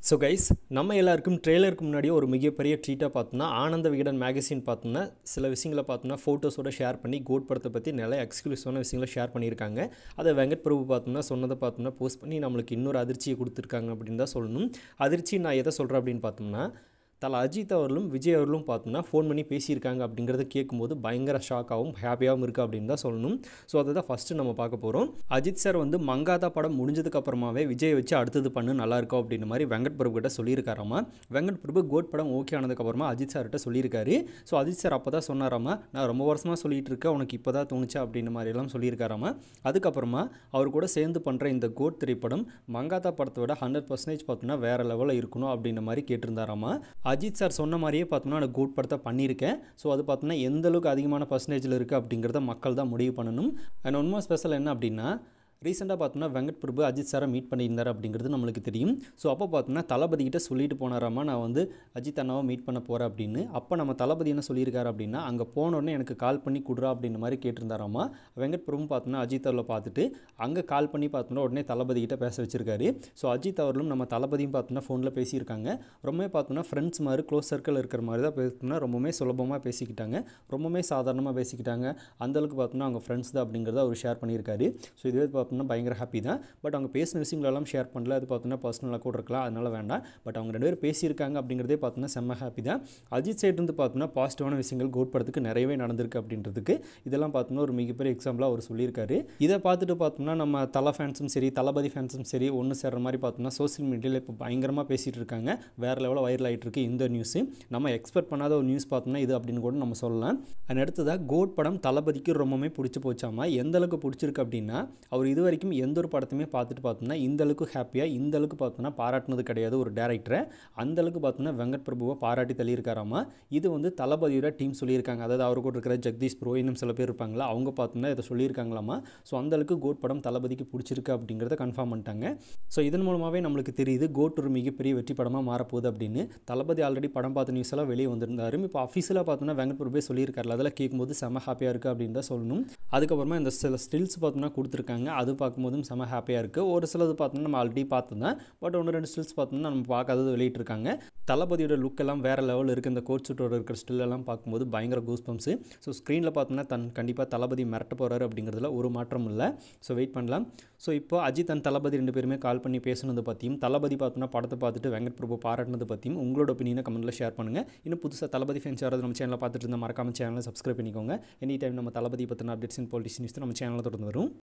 so guys நம்ம எல்லாருக்கும் ட்ரெய்லருக்கு முன்னாடியே ஒரு மிகப்பெரிய ட்ரீட்டாக பார்த்தோம்னா ஆனந்த விகடன் மேகசின் பார்த்தோம்னா சில விஷயங்களை பார்த்தோம்னா ஃபோட்டோஸோட ஷேர் பண்ணி கோட் படத்தை பற்றி நிறைய எக்ஸ்க்ளூசிவான விஷயங்களை ஷேர் பண்ணியிருக்காங்க அதை வெங்கட் பிரபு பார்த்தோம்னா சொன்னதை பார்த்தோம்னா போஸ்ட் பண்ணி நம்மளுக்கு இன்னொரு அதிர்ச்சியை கொடுத்துருக்காங்க அப்படின்னு தான் சொல்லணும் அதிர்ச்சி நான் எதை சொல்கிறேன் அப்படின்னு பார்த்தோம்னா தலை அஜித் அவர்களும் விஜய் அவர்களும் பார்த்தோம்னா ஃபோன் பண்ணி பேசியிருக்காங்க அப்படிங்கிறத கேட்கும்போது பயங்கர ஷாக்காகவும் ஹாப்பியாகவும் இருக்குது அப்படின்னு தான் சொல்லணும் ஸோ அதை தான் ஃபஸ்ட்டு நம்ம பார்க்க போகிறோம் அஜித் சார் வந்து மங்காதா படம் முடிஞ்சதுக்கு அப்புறமாவே விஜய் வச்சு அடுத்தது பண்ணு நல்லா இருக்கும் அப்படின்ற மாதிரி வெங்கட் பிரபு கிட்ட சொல்லியிருக்காராமா வெங்கட் பிரபு கோட் படம் ஓகே ஆனதுக்கப்புறமா அஜித் சார்கிட்ட சொல்லியிருக்காரு ஸோ அஜித் சார் அப்போ தான் சொன்னாராமா நான் ரொம்ப வருஷமாக சொல்லிட்டு இருக்கேன் உனக்கு இப்போ தான் தோணுச்சா அப்படின்ற மாதிரிலாம் சொல்லியிருக்காராமா அதுக்கப்புறமா அவர் கூட சேர்ந்து பண்ணுற இந்த கோட் திரைப்படம் மங்காதா படத்தை விட ஹண்ட்ரட் பர்சன்டேஜ் பார்த்தோன்னா வேறு லெவலில் இருக்கணும் அப்படின்ற மாதிரி கேட்டிருந்தாராமா அஜித் சார் சொன்ன மாதிரியே பார்த்தோம்னா நான் கோட் படத்தை பண்ணியிருக்கேன் ஸோ அது பார்த்தோன்னா எந்த அளவுக்கு அதிகமான பர்சன்டேஜில் இருக்குது அப்படிங்கிறத மக்கள் தான் முடிவு பண்ணணும் அண்ட் ஒன்மோ ஸ்பெஷல் என்ன அப்படின்னா ரீசெண்டாக பார்த்தோம்னா வெங்கட் பிரபு அஜித் சாரை மீட் பண்ணியிருந்தார் அப்படிங்கிறது நம்மளுக்கு தெரியும் ஸோ அப்போ பார்த்தோம்னா தளபதி கிட்ட சொல்லிட்டு போனாராமா நான் வந்து அஜித் அண்ணாவை மீட் பண்ண போகிறேன் அப்படின்னு அப்போ நம்ம தளபதி என்ன சொல்லியிருக்காரு அப்படின்னா அங்கே போன உடனே எனக்கு கால் பண்ணி கொடுறா அப்படின்ற மாதிரி கேட்டிருந்தாராமா வெங்கட் பிரபு பார்த்தோம்னா அஜித் அவர்களை பார்த்துட்டு அங்கே கால் பண்ணி பார்த்தோம்னா உடனே தளபதி கிட்ட பேச வச்சிருக்காரு ஸோ அஜித் அவர்களும் நம்ம தளபதியும் பார்த்தோம்னா ஃபோனில் பேசியிருக்காங்க ரொம்பவே பார்த்தோம்னா ஃப்ரெண்ட்ஸ் மாதிரி க்ளோஸ் சர்க்கிள் இருக்கிற மாதிரி தான் பேசணும்னா ரொம்பவே சுலபமாக பேசிக்கிட்டாங்க ரொம்பவே சாதாரணமாக பேசிக்கிட்டாங்க அந்தளவுக்கு பார்த்தோம்னா அவங்க ஃப்ரெண்ட்ஸ் தான் அப்படிங்கிறத அவர் ஷேர் பண்ணியிருக்காரு ஸோ இதுவே பார்த்தோம்னா பயங்கர ஹாப்பி தான் பட் அவங்க பேசின விஷயங்களெல்லாம் ஷேர் பண்ணல அது பார்த்தோம்னா பர்சனலாக கூட இருக்கலாம் அதனால் வேண்டாம் பட் அவங்க ரெண்டு பேரும் பேசியிருக்காங்க அப்படிங்கிறதே பார்த்தோம்னா செம்ம ஹாப்பி தான் அஜித் சைடு இருந்து பார்த்தோம்னா பாசிட்டிவான விஷயங்கள் கோட் படத்துக்கு நிறையவே நடந்திருக்கு அப்படின்றதுக்கு இதெல்லாம் பார்த்தோம்னா ஒரு மிகப்பெரிய எக்ஸாம்பிளாக அவர் சொல்லியிருக்காரு இதை பார்த்துட்டு பார்த்தோம்னா நம்ம தலை ஃபேன்ஸும் சரி தளபதி ஃபேன்ஸும் சரி ஒன்று சேர்ற மாதிரி பார்த்தோம்னா சோசியல் மீடியாவில் இப்போ பயங்கரமாக பேசிகிட்டு இருக்காங்க வேறு லெவலில் வைரல் ஆகிட்டு இருக்கு இந்த நியூஸு நம்ம எக்ஸ்பெக்ட் பண்ணாத ஒரு நியூஸ் பார்த்தோம்னா இது அப்படின்னு கூட நம்ம சொல்லலாம் அண்ட் அடுத்ததாக கோட் படம் தளபதிக்கு ரொம்பவே பிடிச்சி போச்சாமா எந்த அளவுக்கு பிடிச்சிருக்கு அப்படின்னா அவர் இது வரைக்கும் எந்த ஒரு படத்தையுமே பார்த்துட்டு பார்த்தோம்னா இந்த அளவுக்கு ஹாப்பியாக இந்த அளவுக்கு பார்த்தோம்னா பாராட்டினது கிடையாது ஒரு டேரக்டரை அந்த அளவுக்கு பார்த்தோம்னா வெங்கட் பிரபுவை பாராட்டி தள்ளியிருக்காராமா இது வந்து தளபதியோட டீம் சொல்லியிருக்காங்க அதாவது அவர் கூட இருக்கிற ஜெகதீஷ் ப்ரோ இன்னும் சில பேர் இருப்பாங்களா அவங்க பார்த்தோம்னா இதை சொல்லியிருக்காங்களாமா ஸோ அந்த அளவுக்கு கோட் படம் தளபதிக்கு பிடிச்சிருக்கு அப்படிங்கிறத கன்ஃபார்ம் பண்ணிட்டாங்க ஸோ இதன் மூலமாகவே நம்மளுக்கு தெரியுது கோட் ஒரு மிகப்பெரிய வெற்றி படமாக மாறப்போகுது அப்படின்னு தளபதி ஆல்ரெடி படம் பார்த்த நியூஸ் எல்லாம் வெளியே வந்திருந்தாரு இப்போ அஃபீஷியலாக பார்த்தோம்னா வெங்கட் பிரபே சொல்லியிருக்காரு அதெல்லாம் கேட்கும்போது செம ஹாப்பியாக இருக்குது அப்படின்னு தான் சொல்லணும் அதுக்கப்புறமா இந்த சில ஸ்டில்ஸ் பார்த்தோம்னா கொடுத்துருக்காங்க அது பார்க்கும்போதும் செம ஹாப்பியாக இருக்குது ஒரு சிலது பார்த்தோம்னா நம்ம ஆல்ரெடி பார்த்தோம் பட் ஒன்று ரெண்டு ஸ்டில்ஸ் பார்த்தோம்னா நம்ம பார்க்காதது வெளியிட்டிருக்காங்க தளபதியோட லுக் எல்லாம் வேறு லெவலில் இருக்குது இந்த கோட் சூட்டோட இருக்கிற ஸ்டில் எல்லாம் பார்க்கும்போது பயங்கர கூஸ் பம்ப்ஸு ஸோ ஸ்க்ரீனில் பார்த்தோம்னா தன் கண்டிப்பாக தளபதி மிரட்ட போகிறாரு அப்படிங்கிறதுல ஒரு மாற்றம் இல்லை ஸோ வெயிட் பண்ணலாம் ஸோ இப்போ அஜித் அண்ட் தளபதி ரெண்டு பேருமே கால் பண்ணி பேசுனது பற்றியும் தளபதி பார்த்தோம்னா படத்தை பார்த்துட்டு வெங்கட் பிரபு பாராட்டினது பற்றியும் உங்களோட ஒப்பீனியனை கமெண்ட்டில் ஷேர் பண்ணுங்கள் இன்னும் புதுசாக தளபதி ஃபேன்ஸ் யாராவது நம்ம சேனலில் பார்த்துட்டு இருந்தால் மறக்காம சேனலை சப்ஸ்கிரைப் பண்ணிக்கோங்க எனி டைம் நம்ம தளபதி பற்றின அப்டேட்ஸ் இன் பாலிட்டிக்ஸ் நியூஸ் நம்ம சேனலில் தொடர்ந்து வரும்